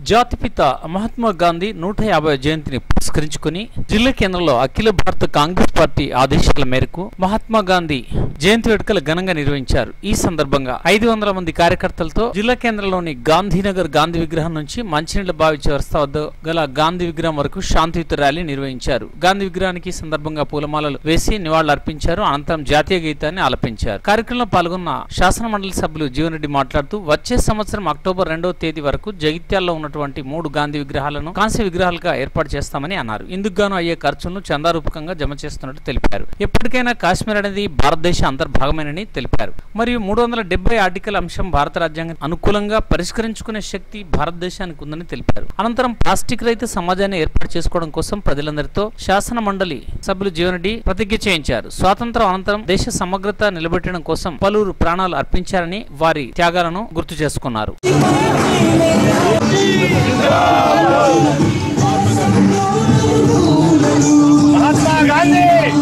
జాతిపిత మహాత్మా గాంధీ నూట యాభై జయంతిని పురస్కరించుకుని జిల్లా కేంద్రంలో అఖిల భారత కాంగ్రెస్ పార్టీ ఆదేశాల మేరకు మహాత్మా గాంధీ జయంతి వేడుకలు ఘనంగా నిర్వహించారు ఈ సందర్భంగా ఐదు వందల మంది కార్యకర్తలతో జిల్లా కేంద్రంలోని గాంధీనగర్ గాంధీ విగ్రహం నుంచి మంచినీళ్ల బావి చౌరస్తా వద్ద గల గాంధీ విగ్రహం వరకు శాంతియుత ర్యాలీ నిర్వహించారు గాంధీ విగ్రహానికి ఈ సందర్భంగా పూలమాలలు వేసి నివాళులర్పించారు అనంతరం జాతీయ గీతాన్ని ఆలపించారు కార్యక్రమంలో పాల్గొన్న శాసన మండలి సభ్యులు జీవన్రెడ్డి మాట్లాడుతూ వచ్చే సంవత్సరం అక్టోబర్ రెండవ తేదీ వరకు జగిత్యాల్లో ఉన్నటువంటి మూడు గాంధీ విగ్రహాలను కాంస్య విగ్రహాలుగా ఏర్పాటు చేస్తామని అన్నారు ఇందుకు గాను అయ్యే ఖర్చులను చందారూపకంగా జమ చేస్తున్నట్టు తెలిపారు ఎప్పటికైనా కాశ్మీర్ అనేది భారతదేశ అంతర్భాగమేనని తెలిపారు మరియు మూడు వందల డెబ్బై ఆర్టికల్ అంశం భారత రాజ్యాంగం అనుకూలంగా పరిష్కరించుకునే శక్తి భారతదేశానికి ఉందని తెలిపారు అనంతరం ప్లాస్టిక్ రహిత సమాజాన్ని ఏర్పాటు చేసుకోవడం కోసం ప్రజలందరితో శాసన మండలి సభ్యులు జీవనరెడ్డి ప్రతిజ్ఞ చేయించారు స్వాతంత్రం అనంతరం దేశ సమగ్రత నిలబెట్టడం కోసం పలువురు ప్రాణాలు అర్పించారని వారి త్యాగాలను గుర్తు చేసుకున్నారు మహాత్మా గాంధీ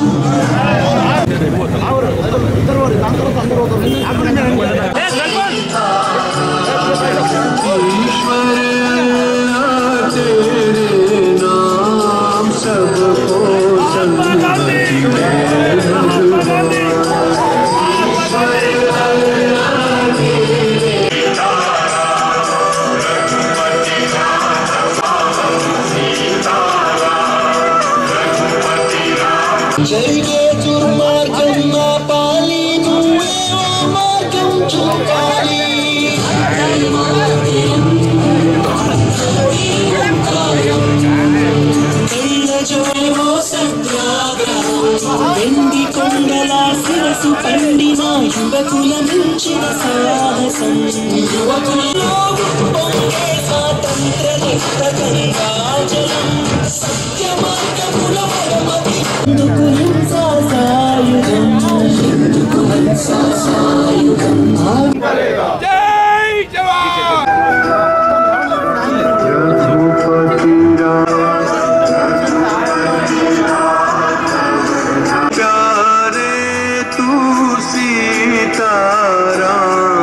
మహాత్మా గాంధీ మహాత్మా గాంధీ జరిగే దుర్మార్గం నా పాలి నువ్వే ఆ మార్గం చూపాలి తెల్లజోయేమో సత్యాగ్రహం వెండి కొండల శిరసు పండిన యువకుల మించిన సాహసం యువకులలో పొంగే స్వాతంత్ర నిత్త గంగాజలం సత్య మార్గముల పరమతి ఎందుకు హింసా సాయుధం ఎందుకు హింసా సాయుధం జై జవాన్ प्यारे तू सीतारा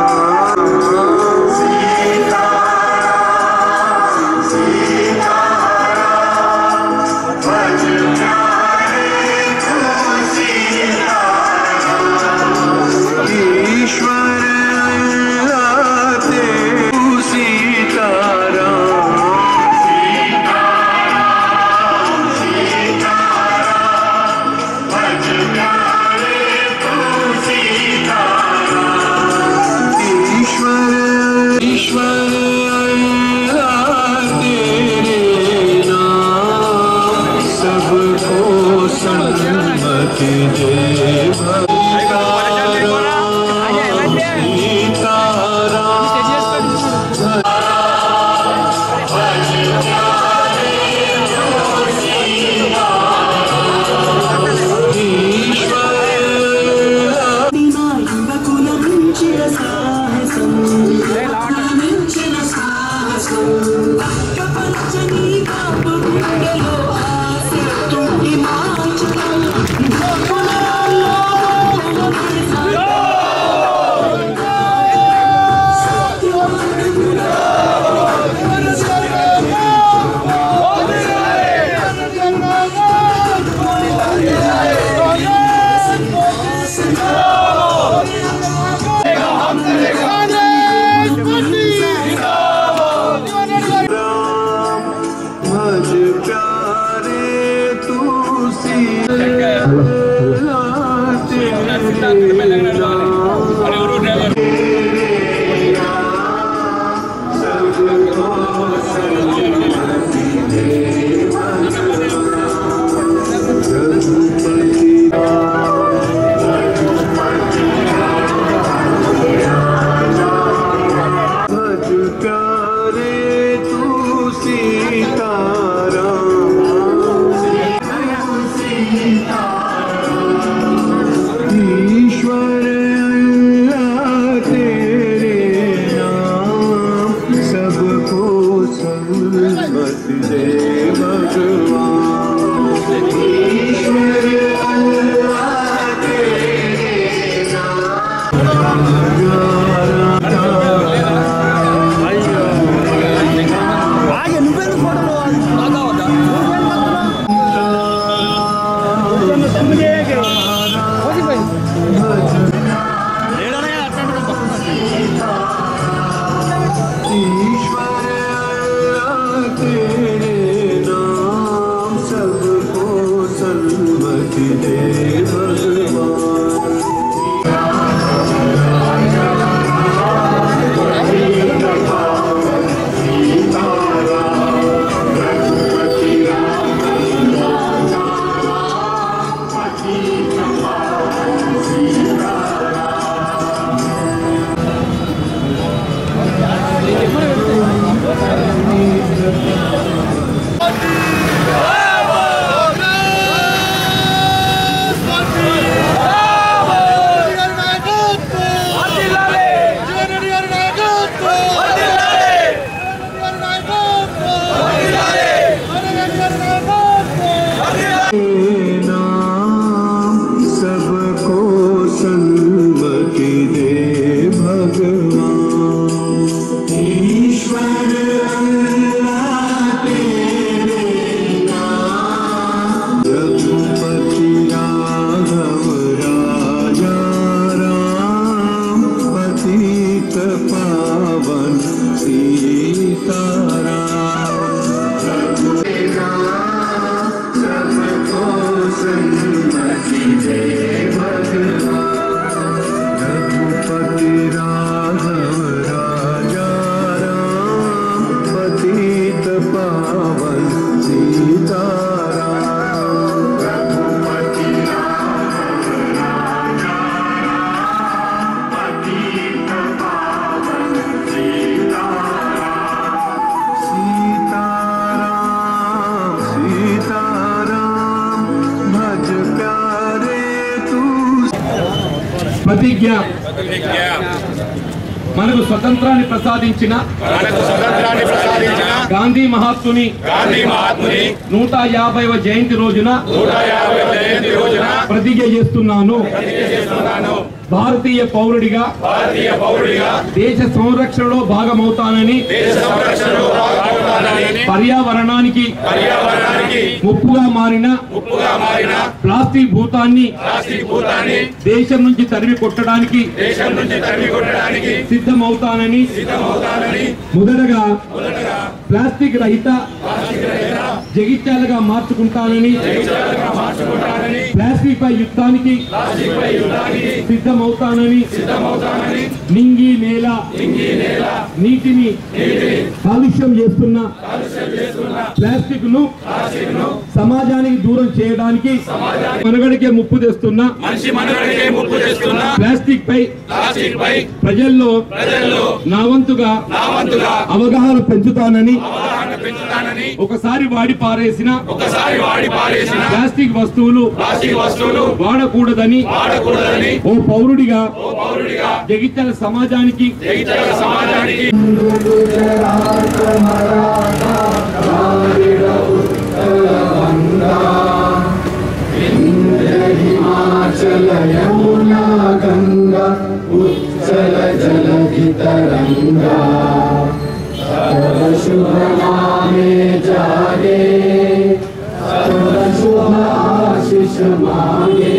ईश्वर अल्लाह तू सीतारा ईश्वर ईश्वर अल्लाह तेरे नाम सबको सन्मति दे నా యువకుల మించిన సాహసం మించిన సాహసం ప్రపంచనీ కాపు గుండెలో ఆశ తుంటి మార్చడం పునరాల్లో भज प्यारे तू भज प्यारे तू सीतारा ईश्वर अल्लाह तेरे नाम सबको सन्मति दे भगवान ईश्वर अल्लाह तेरे नाम ప్రతిజ్ఞ మనకు స్వతంత్రాన్ని ప్రసాదించిన మనకు స్వతంత్రాన్ని ప్రసాదించిన గాంధీ మహాత్ముని గాంధీ మహాత్ముని నూట యాభైవ జయంతి రోజున నూట యాభై జయంతి రోజున ప్రతిజ్ఞ చేస్తున్నాను చేస్తున్నాను భారతీయ పౌరుడిగా భారతీయ పౌరుడిగా దేశ సంరక్షణలో భాగమవుతానని దేశ సంరక్షణలో పాల్గొనాలని పర్యావరణానికి పర్యావరణానికి ముప్పుగా మారిన ముప్పుగా మారిన ప్లాస్టిక్ భూతాన్ని ప్లాస్టిక్ భూతాన్ని దేశం నుంచి తరిమి కొట్టడానికి దేశం నుంచి తరిమి కొట్టడానికి సిద్ధమవుతానని సిద్ధమవుతానని మొదటగా ప్లాస్టిక్ రహిత జగిత్యాలుగా మార్చుకుంటానని మార్చుకుంటానని ప్లాస్టిక్ పై యుద్ధానికి ప్లాస్టిక్ పై యుద్ధానికి సిద్ధమవుతానని సిద్ధమవుతానని నింగి నేల నీటిని కాలుష్యం చేస్తున్న ప్లాస్టిక్ ను సమాజానికి దూరం చేయడానికి మనుగడకే ముప్పు తెస్తున్న మనిషి మనుగడకే ముప్పు చేస్తున్న ప్లాస్టిక్ పై ప్లాస్టిక్ పై ప్రజల్లో ప్రజల్లో నా వంతుగా నా వంతుగా అవగాహన పెంచుతానని అవగాహన పెంచుతానని ఒకసారి వాడి పారేసిన ఒకసారి వాడి పారేసిన ప్లాస్టిక్ వస్తువులు ప్లాస్టిక్ వస్తువులు వాడకూడదని వాడకూడదని ఓ పౌరుడిగా పౌరుడిగా జగిత్యాల సమాజానికి జగిత్యాల సమాజానికి हिमाचल यमुना गंगा उच्चल जलधि तरंगा सर्व शुभ नामे जागे सर्व शुभ आशीष मांगे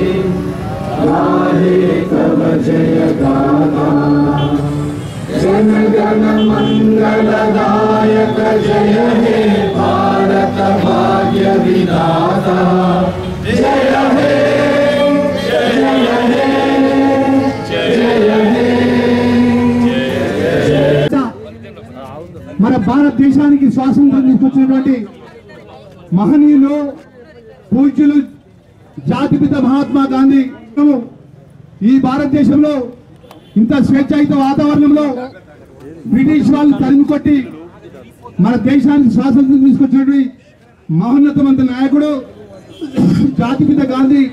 गाहे तब जय गाना जन गण मंगल दायक जय हे भारत भाग्य विधाता जय हे जय हे जय हे మన భారతదేశానికి స్వాతంత్రం తీసుకొచ్చినటువంటి మహనీయులు పూజ్యులు జాతిపిత మహాత్మా గాంధీ ఈ భారతదేశంలో ఇంత స్వేచ్ఛాయుత వాతావరణంలో బ్రిటిష్ వాళ్ళు తరిమి కొట్టి మన దేశానికి స్వాతంత్రం తీసుకొచ్చినటువంటి మహోన్నతమంత నాయకుడు జాతిపిత గాంధీ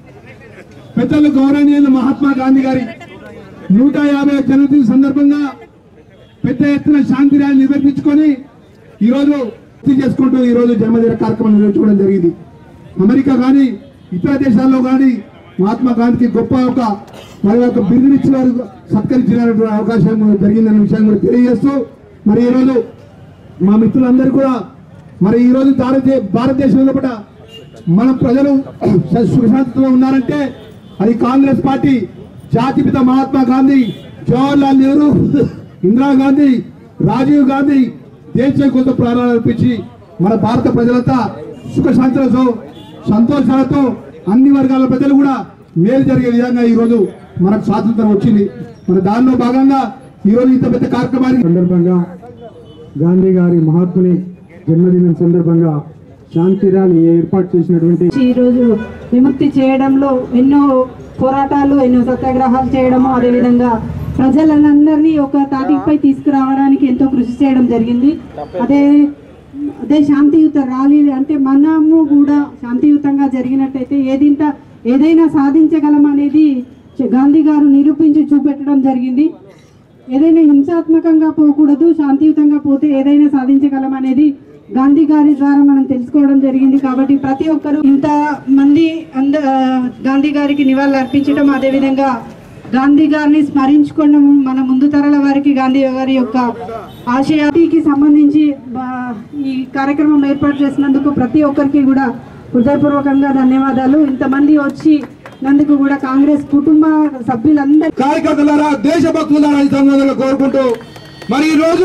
పెద్దలు గౌరవనీయులు మహాత్మా గాంధీ గారి నూట యాభై జన్మదిన సందర్భంగా పెద్ద ఎత్తున శాంతి ర్యాలీ నిర్వహించుకొని ఈరోజు గుర్తు చేసుకుంటూ ఈరోజు జన్మదిన కార్యక్రమం నిర్వహించుకోవడం జరిగింది అమెరికా కానీ ఇతర దేశాల్లో కానీ మహాత్మా గాంధీకి గొప్ప ఒక మరి ఒక బిరుదునిచ్చి వారు సత్కరించినటువంటి అవకాశం జరిగిందనే విషయాన్ని కూడా తెలియజేస్తూ మరి ఈరోజు మా మిత్రులందరూ కూడా మరి ఈరోజు భారతదే భారతదేశంలో కూడా మన ప్రజలు సుశాంతితో ఉన్నారంటే అది కాంగ్రెస్ పార్టీ జాతిపిత మహాత్మా గాంధీ జవహర్లాల్ నెహ్రూ ఇందిరాగాంధీ రాజీవ్ గాంధీ దేశం కొంత ప్రాణాలు అర్పించి మన భారత ప్రజలంతా సుఖశాంతులతో సంతోషాలతో అన్ని వర్గాల ప్రజలు కూడా మేలు జరిగే విధంగా ఈ రోజు మనకు స్వాతంత్రం వచ్చింది మన దానిలో భాగంగా ఈ రోజు ఇంత పెద్ద కార్యక్రమానికి సందర్భంగా గాంధీ గారి మహాత్ముని జన్మదినం సందర్భంగా శాంతి ర్యాలీ ఏర్పాటు చేసినటువంటి ఈ రోజు విముక్తి చేయడంలో ఎన్నో పోరాటాలు ఎన్నో సత్యాగ్రహాలు చేయడము అదేవిధంగా ప్రజలందరినీ ఒక తాటిపై తీసుకురావడానికి ఎంతో కృషి చేయడం జరిగింది అదే అదే శాంతియుత ర్యాలీ అంటే మనము కూడా శాంతియుతంగా జరిగినట్టయితే ఏదింత ఏదైనా సాధించగలం అనేది గాంధీ గారు నిరూపించి చూపెట్టడం జరిగింది ఏదైనా హింసాత్మకంగా పోకూడదు శాంతియుతంగా పోతే ఏదైనా సాధించగలం అనేది గాంధీ గారి ద్వారా మనం తెలుసుకోవడం జరిగింది కాబట్టి ప్రతి ఒక్కరూ ఇంత మంది అంద గాంధీ గారికి నివాళులు అర్పించడం అదేవిధంగా గాంధీ గారిని స్మరించుకోవడం మన ముందు తరాల వారికి గాంధీ గారి యొక్క ఆశయానికి సంబంధించి బా- ఈ కార్యక్రమం ఏర్పాటు చేసినందుకు ప్రతి ఒక్కరికి కూడా హృదయపూర్వకంగా ధన్యవాదాలు ఇంతమంది వచ్చి నందుకు కూడా కాంగ్రెస్ కుటుంబ సభ్యులందరూ కార్యకర్తలారా దేశభక్తులారా ఈ సందర్భంగా కోరుకుంటూ మరి ఈ రోజు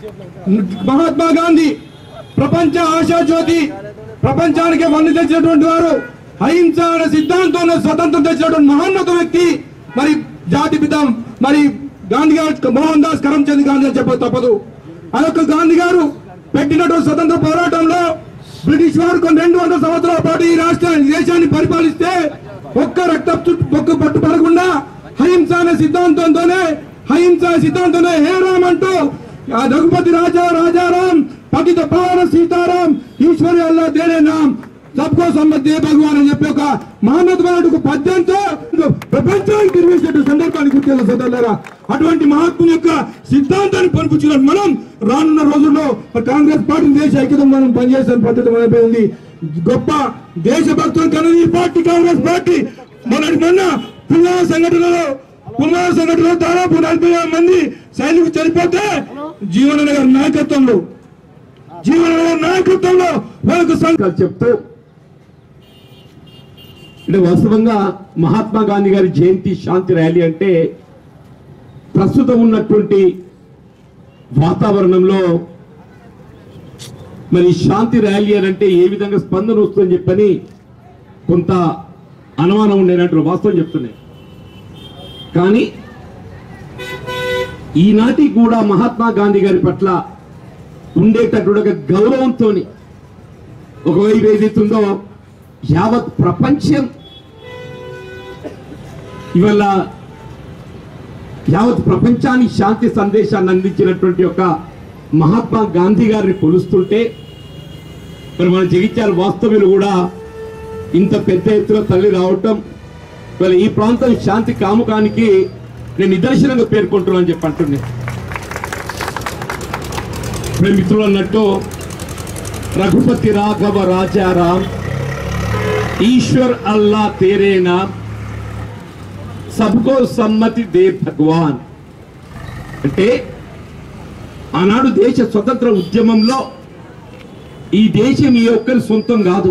మహాత్మా గాంధీ ప్రపంచ ఆశా జ్యోతి ప్రపంచానికి వన్ను తెచ్చినటువంటి వారు అహింస అనే సిద్ధాంతంలో స్వతంత్రం తెచ్చినటువంటి మహోన్నత వ్యక్తి మరి జాతి పిత మరి గాంధీ గారు మోహన్ దాస్ కరమ్చంద్ గాంధీ అని చెప్పక తప్పదు ఆ యొక్క గాంధీ గారు పెట్టినటువంటి స్వతంత్ర పోరాటంలో బ్రిటిష్ వారు కొన్ని రెండు వందల సంవత్సరాల పాటు ఈ రాష్ట్రాన్ని ఈ దేశాన్ని పరిపాలిస్తే ఒక్క రక్త ఒక్క పట్టు పడకుండా అహింస అనే సిద్ధాంతంతోనే అహింస అనే సిద్ధాంతంతో హే రామ్ అంటూ ఆ రఘుపతి రాజా రాజారాం పతిత పావన సీతారాం ఈశ్వరి అల్లా దేనే నామ్ సబ్కో సమ్మతి ఏ భగవాన్ అని చెప్పి ఒక మహమ్మద్ ఒక పద్యంతో ప్రపంచానికి నిర్వహించే సందర్భాన్ని గుర్తు సోదరులారా అటువంటి మహాత్ముని యొక్క సిద్ధాంతాన్ని పనిపుచ్చుకున్న మనం రానున్న రోజుల్లో కాంగ్రెస్ పార్టీ దేశ ఐక్యత మనం పనిచేసిన పద్ధతి మనపైంది గొప్ప దేశభక్తులు కన్నా ఈ పార్టీ కాంగ్రెస్ పార్టీ మొన్నటి మొన్న పుల్వామా సంఘటనలో పుల్వామా సంఘటనలో దాదాపు నలభై ఆరు మంది సైనికులు చనిపోతే జీవన గారి నాయకత్వంలో జీవన గారి నాయకత్వంలో వాళ్ళకు సంఘ చెప్తూ అంటే వాస్తవంగా మహాత్మా గాంధీ గారి జయంతి శాంతి ర్యాలీ అంటే ప్రస్తుతం ఉన్నటువంటి వాతావరణంలో మరి శాంతి ర్యాలీ అని అంటే ఏ విధంగా స్పందన వస్తుందని చెప్పని కొంత అనుమానం ఉండేనట్టు వాస్తవం చెప్తున్నాయి కానీ ఈనాటి కూడా మహాత్మా గాంధీ గారి పట్ల ఉండేటటువంటి ఒక గౌరవంతో ఒకవైపు ఏదైతుందో యావత్ ప్రపంచం ఇవాళ యావత్ ప్రపంచానికి శాంతి సందేశాన్ని అందించినటువంటి ఒక మహాత్మా గాంధీ గారిని కొలుస్తుంటే మరి మన జగిత్యాల వాస్తవ్యులు కూడా ఇంత పెద్ద ఎత్తున తల్లి రావటం ఇవాళ ఈ ప్రాంతం శాంతి కాముకానికి నేను నిదర్శనంగా పేర్కొంటున్నాను చెప్పి అంటున్నాను ఇప్పుడు మిత్రులు అన్నట్టు రఘుపతి రాఘవ రాజారాం ఈశ్వర్ అల్లా తేరే నామ్ సబ్కో సమ్మతి దే భగవాన్ అంటే ఆనాడు దేశ స్వతంత్ర ఉద్యమంలో ఈ దేశం ఈ ఒక్కరి సొంతం కాదు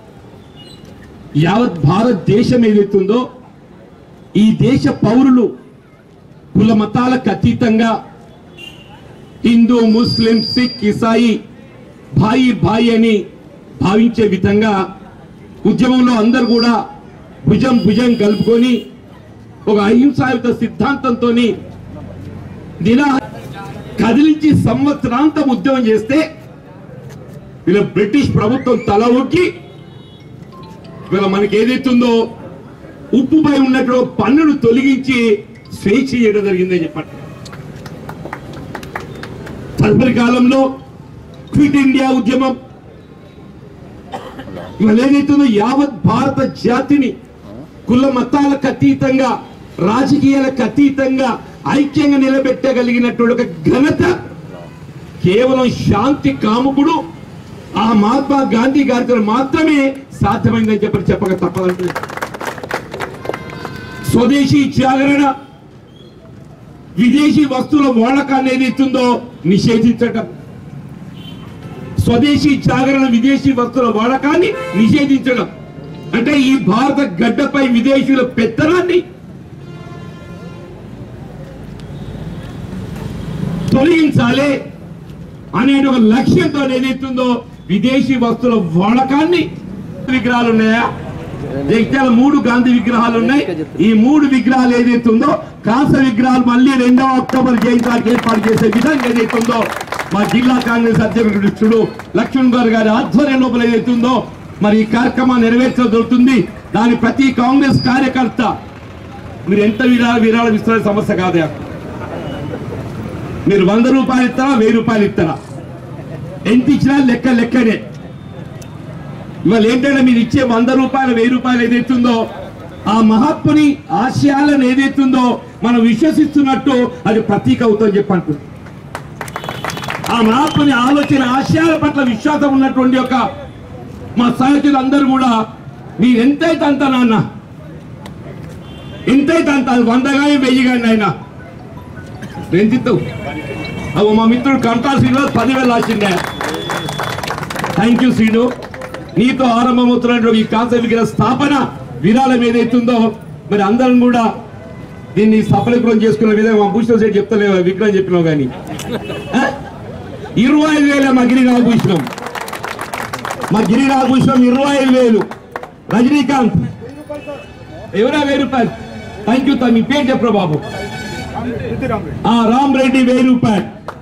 యావత్ భారతదేశం ఏదైతుందో ఈ దేశ పౌరులు కుల మతాలకు అతీతంగా హిందూ ముస్లిం సిక్ ఇసాయి భాయి భాయి అని భావించే విధంగా ఉద్యమంలో అందరు కూడా భుజం భుజం కలుపుకొని ఒక అహింసాయుత సిద్ధాంతంతో నిరా కదిలించి సంవత్సరాంతం ఉద్యమం చేస్తే వీళ్ళ బ్రిటిష్ ప్రభుత్వం తల ఒక్కి వీళ్ళ మనకి ఏదైతుందో ఉప్పుపై ఉన్నటువంటి పన్నును తొలగించి స్వేచ్ఛ చేయడం జరిగిందని చెప్పండి తదుపరి కాలంలో క్విట్ ఇండియా ఉద్యమం ఇవాళ ఏదైతుందో యావత్ భారత జాతిని కుల మతాలకు అతీతంగా రాజకీయాలకు అతీతంగా ఐక్యంగా నిలబెట్టగలిగినటువంటి ఒక ఘనత కేవలం శాంతి కాముకుడు ఆ మహాత్మా గాంధీ గారితో మాత్రమే సాధ్యమైందని చెప్పి చెప్పక తప్పదంటుంది స్వదేశీ జాగరణ విదేశీ వస్తువుల వాడకాన్ని ఏదైతుందో నిషేధించటం స్వదేశీ జాగరణ విదేశీ వస్తువుల వాడకాన్ని నిషేధించడం అంటే ఈ భారత గడ్డపై విదేశీయుల పెత్తనాన్ని తొలగించాలి అనే ఒక లక్ష్యంతో ఏదైతుందో విదేశీ వస్తువుల వాడకాన్ని విగ్రహాలు ఉన్నాయా జగిత్యాల మూడు గాంధీ విగ్రహాలు ఉన్నాయి ఈ మూడు విగ్రహాలు ఏదైతుందో కాంస విగ్రహాలు మళ్ళీ రెండవ అక్టోబర్ జయంతానికి ఏర్పాటు చేసే విధంగా ఏదైతుందో మా జిల్లా కాంగ్రెస్ అధ్యక్షుడు లక్ష్మణ్ గారు గారి ఆధ్వర్యం లోపల ఏదైతుందో మరి ఈ కార్యక్రమాన్ని నెరవేర్చదొరుకుతుంది దాని ప్రతి కాంగ్రెస్ కార్యకర్త మీరు ఎంత విరాళ విరాళం ఇస్తున్న సమస్య కాదు మీరు వంద రూపాయలు ఇస్తారా వెయ్యి రూపాయలు ఇస్తారా ఎంత ఇచ్చినా లెక్క లెక్కనే ఇవాళ ఏంటంటే మీరు ఇచ్చే వంద రూపాయలు వెయ్యి రూపాయలు ఏదైతుందో ఆ మహాత్ముని ఆశయాలను ఏదైతుందో మనం విశ్వసిస్తున్నట్టు అది ప్రతీక అవుతుందని చెప్పి అంటుంది ఆ మహాత్ముని ఆలోచన ఆశయాల పట్ల విశ్వాసం ఉన్నటువంటి ఒక మా సహచరులందరూ కూడా మీరు ఎంతైతే అంత నాన్న ఎంతైతే అంత అది వంద కానీ వెయ్యి కానీ ఆయన రెంతిస్తావు అవు మా మిత్రుడు కంటా శ్రీనివాస్ పదివేలు రాసిండే థ్యాంక్ యూ శ్రీను నీతో ఆరంభమవుతున్నటువంటి ఈ కాన్సెప్ట్ విగ్రహ స్థాపన విరాళం ఏదైతుందో మరి అందరం కూడా దీన్ని సఫలీకృతం చేసుకున్న విధంగా మా భూషణ్ సెట్ చెప్తలేవు విగ్రహం చెప్పినావు కానీ ఆ? ఇరవై ఐదు వేల మా గిరి నాగభూషణం మా గిరి నాగభూషణం ఇరవై ఐదు వేలు రజనీకాంత్ ఎవరా వెయ్యి రూపాయలు థ్యాంక్ యూ మీ పేరు చెప్పరా బాబు ఆ రామ్ రెడ్డి వెయ్యి రూపాయలు